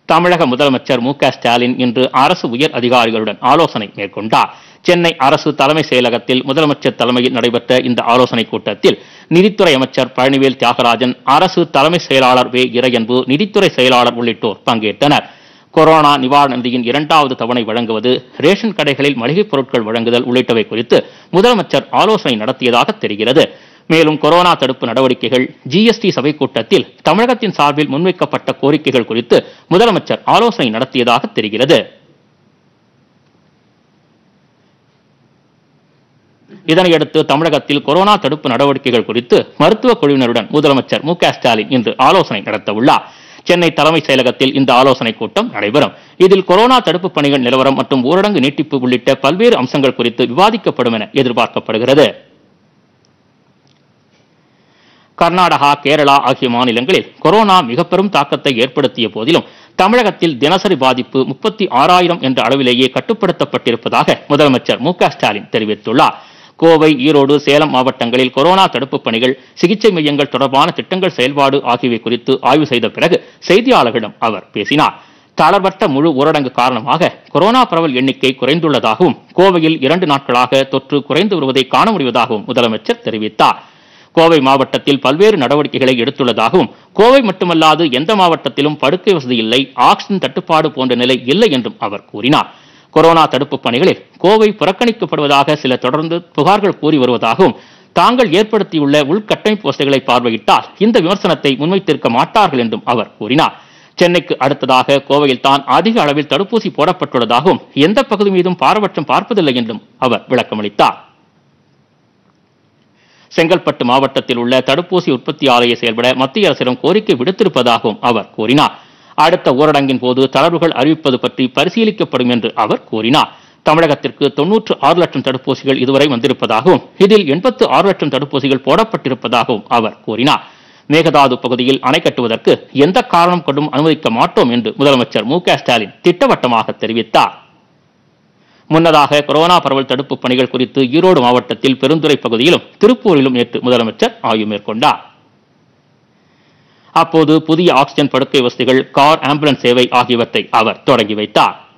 தமிழக முதலமைச்சர் மு க ஸ்டாலின் இன்று அரசு உயர் அதிகாரிகளுடன் ஆலோசனை மேற்கொண்டார் சென்னை அரசு தலைமை செயலகத்தில் முதலமைச்சர் தலைமையில் நடைபெற்ற இந்த ஆலோசனைக் கூட்டத்தில் நிதித்துறை அமைச்சர் பழனிவேல் தியாகராஜன் அரசு தலைமை செயலாளர் வே இறையன்பு நிதித்துறை செயலாளர் உள்ளிட்டோர் பங்கேற்றனர் கொரோனா நிவாரண நிதியின் இரண்டாவது தவணை வழங்குவது ரேஷன் கடைகளில் மளிகைப் பொருட்கள் வழங்குதல் உள்ளிட்டவை குறித்து முதலமைச்சர் ஆலோசனை நடத்தியதாக தெரிகிறது மேலும் கொரோனா தடுப்பு நடவடிக்கைகள் ஜிஎஸ்டி சபை கூட்டத்தில் தமிழகத்தின் சார்பில் முன்வைக்கப்பட்ட கோரிக்கைகள் குறித்து முதலமைச்சர் ஆலோசனை நடத்தியதாக தெரிகிறது இதனையடுத்து தமிழகத்தில் கொரோனா தடுப்பு நடவடிக்கைகள் குறித்து மருத்துவ குழுவினருடன் முதலமைச்சர் மு க ஸ்டாலின் இன்று ஆலோசனை நடத்தவுள்ளார் சென்னை தலைமைச் செயலகத்தில் இந்த ஆலோசனைக் கூட்டம் நடைபெறும் இதில் கொரோனா தடுப்பு பணிகள் நிலவரம் மற்றும் ஊரடங்கு நீட்டிப்பு உள்ளிட்ட பல்வேறு அம்சங்கள் குறித்து விவாதிக்கப்படும் என எதிர்பார்க்கப்படுகிறது கர்நாடகா கேரளா ஆகிய மாநிலங்களில் கொரோனா மிக பெரும் தாக்கத்தை ஏற்படுத்திய போதிலும் தமிழகத்தில் தினசரி பாதிப்பு முப்பத்தி ஆறாயிரம் என்ற அளவிலேயே கட்டுப்படுத்தப்பட்டிருப்பதாக முதலமைச்சர் மு க ஸ்டாலின் தெரிவித்துள்ளார் கோவை ஈரோடு சேலம் மாவட்டங்களில் கொரோனா தடுப்பு பணிகள் சிகிச்சை மையங்கள் தொடர்பான திட்டங்கள் செயல்பாடு ஆகியவை குறித்து ஆய்வு செய்த பிறகு செய்தியாளர்களிடம் அவர் பேசினார் தளர்வற்ற முழு ஊரடங்கு காரணமாக கொரோனா பரவல் எண்ணிக்கை குறைந்துள்ளதாகவும் கோவையில் இரண்டு நாட்களாக தொற்று குறைந்து வருவதை காண முடிவதாகவும் முதலமைச்சர் தெரிவித்தார் கோவை மாவட்டத்தில் பல்வேறு நடவடிக்கைகளை எடுத்துள்ளதாகவும் கோவை மட்டுமல்லாது எந்த மாவட்டத்திலும் படுக்கை வசதி இல்லை ஆக்சிஜன் தட்டுப்பாடு போன்ற நிலை இல்லை என்றும் அவர் கூறினார் கொரோனா தடுப்பு பணிகளில் கோவை புறக்கணிக்கப்படுவதாக சில தொடர்ந்து புகார்கள் கூறி வருவதாகவும் தாங்கள் ஏற்படுத்தியுள்ள உள்கட்டமைப்பு வசதிகளை பார்வையிட்டால் இந்த விமர்சனத்தை முன்வைத்திருக்க மாட்டார்கள் என்றும் அவர் கூறினார் சென்னைக்கு அடுத்ததாக கோவையில் தான் அதிக அளவில் தடுப்பூசி போடப்பட்டுள்ளதாகவும் எந்த பகுதி மீதும் பாரபட்சம் பார்ப்பதில்லை என்றும் அவர் விளக்கமளித்தார் செங்கல்பட்டு மாவட்டத்தில் உள்ள தடுப்பூசி உற்பத்தி ஆலையை செயல்பட மத்திய அரசிடம் கோரிக்கை விடுத்திருப்பதாகவும் அவர் கூறினார் அடுத்த ஊரடங்கின் போது தளர்வுகள் அறிவிப்பது பற்றி பரிசீலிக்கப்படும் என்று அவர் கூறினார் தமிழகத்திற்கு தொன்னூற்று ஆறு லட்சம் தடுப்பூசிகள் இதுவரை வந்திருப்பதாகவும் இதில் எண்பத்து ஆறு லட்சம் தடுப்பூசிகள் போடப்பட்டிருப்பதாகவும் அவர் கூறினார் மேகதாது பகுதியில் அணை கட்டுவதற்கு எந்த காரணம் கொண்டும் அனுமதிக்க மாட்டோம் என்று முதலமைச்சர் மு க ஸ்டாலின் திட்டவட்டமாக தெரிவித்தார் முன்னதாக கொரோனா பரவல் தடுப்பு பணிகள் குறித்து ஈரோடு மாவட்டத்தில் பெருந்துறை பகுதியிலும் திருப்பூரிலும் நேற்று முதலமைச்சர் ஆய்வு மேற்கொண்டார் அப்போது புதிய ஆக்சிஜன் படுக்கை வசதிகள் கார் ஆம்புலன்ஸ் சேவை ஆகியவற்றை அவர் தொடங்கி வைத்தார்